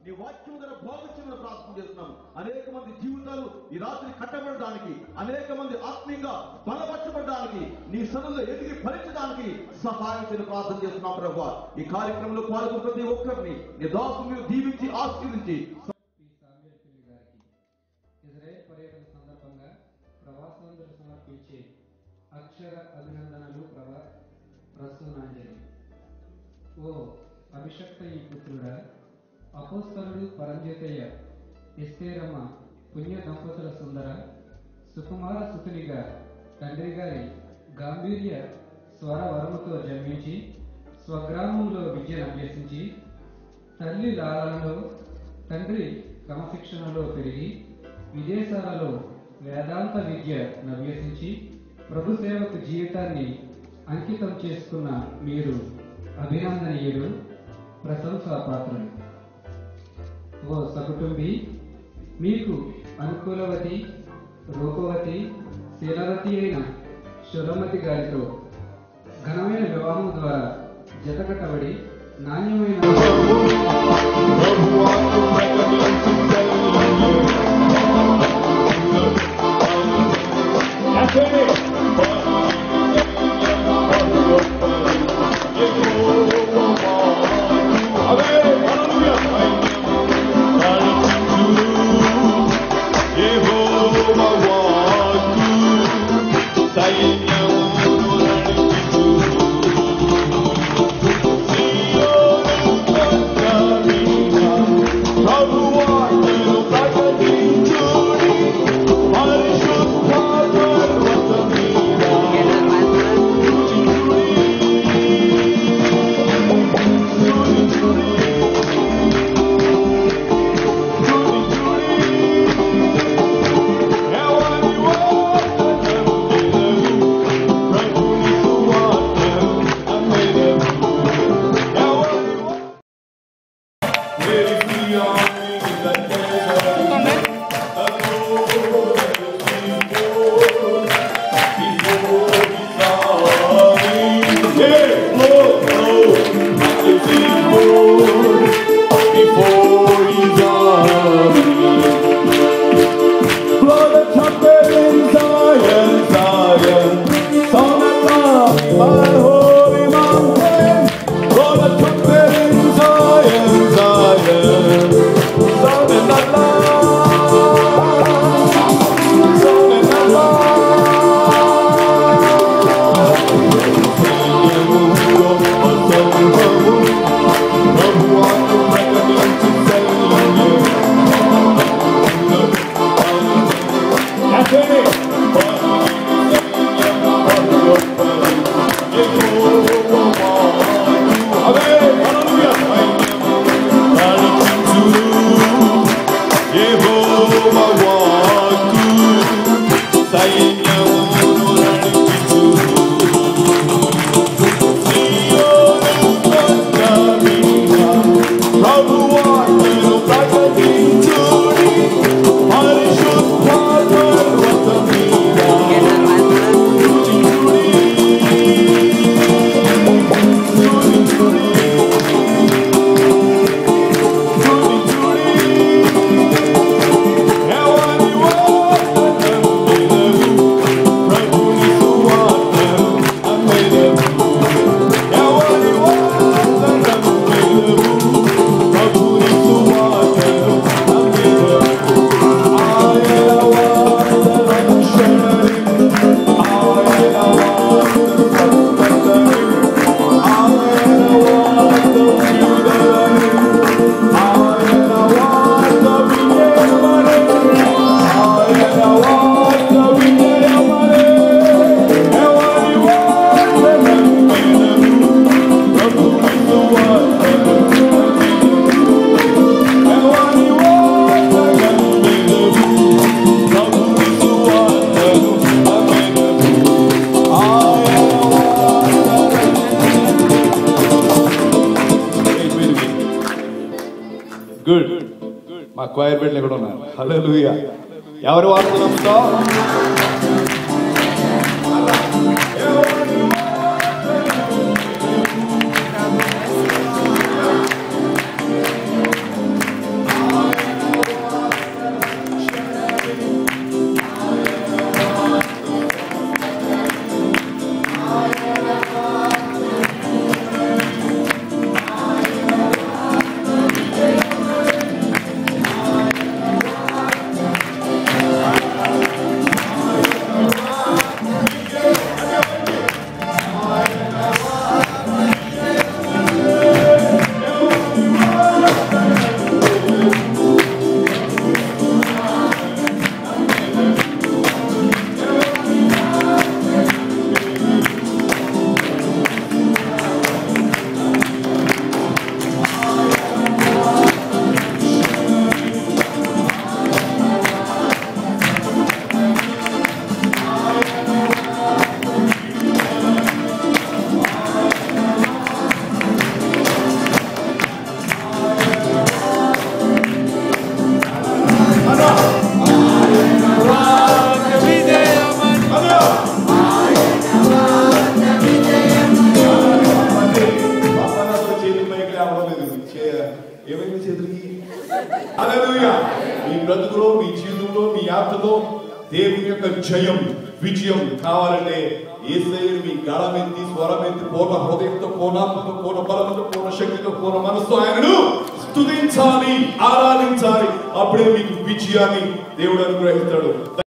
నీ వాక్యం ద్వారా బాగుంచమని ప్రార్థన చేస్తున్నాం అనేక మంది జీవితాలు ఈ రాత్రి కట్టబడడానికి అనేక మంది ఆత్మీయంగా బలపరచబడడానికి నీ సన్నిధిలో ఎదిగి ఫలించడానికి సహాయం చేయని ప్రార్థన చేస్తున్నాం ప్రభు ఈ కార్యక్రమంలో పాల్గొన్న ప్రతి ఒక్కరిని నీ దాసుని దీవించి ఆశీర్వించి పి సామ్యుల్ గారికి ఇజ్రాయెల్ పర్యటన సందర్భంగా ప్రవాసాంధ్రులు సమర్పించే అక్షర అభినందనలు ప్రవా ప్రసూనాంజలి ఓ అభిషక్త ఈ పుత్రుడా అపోస్తలుడు పరంజ్యోతయ్య ఎస్తేరమ్మ పుణ్య దంపతుల సుందర సుకుమార సుతునిగా తండ్రి గారి గాంభీర్య స్వర వరముతో జన్మించి స్వగ్రామంలో విద్యను అభ్యసించి తల్లి లాలనలో తండ్రి క్రమశిక్షణలో పెరిగి విదేశాలలో వేదాంత విద్య అభ్యసించి ప్రభు సేవకు జీవితాన్ని అంకితం చేసుకున్న మీరు అభినందనీయులు ప్రశంసాపాత్రులు ఓ సకుటుంబి మీకు అనుకూలవతి రూపవతి శీలవతి అయిన శురమతి గారితో ఘనమైన వివాహం ద్వారా జతకట్టబడి నాణ్యమైన గుడ్ మా క్వైర్ బిడ్డలు కూడా ఉన్నారు హలో ఎవరు వార్త నమ్ముతావు హల్లెలూయా మీ బ్రతుకులో మీ జీవితంలో మీ యాత్రలో దేవుని యొక్క జయం విజయం కావాలంటే ఏసయ్యను మీ గళమెత్తి స్వరమెత్తి పూర్ణ హృదయంతో పూర్ణాత్మతో పూర్ణ బలంతో పూర్ణ శక్తితో పూర్ణ మనసుతో ఆయనను స్తుతించాలి ఆరాధించాలి అప్పుడే మీకు విజయాన్ని దేవుడు అనుగ్రహిస్తాడు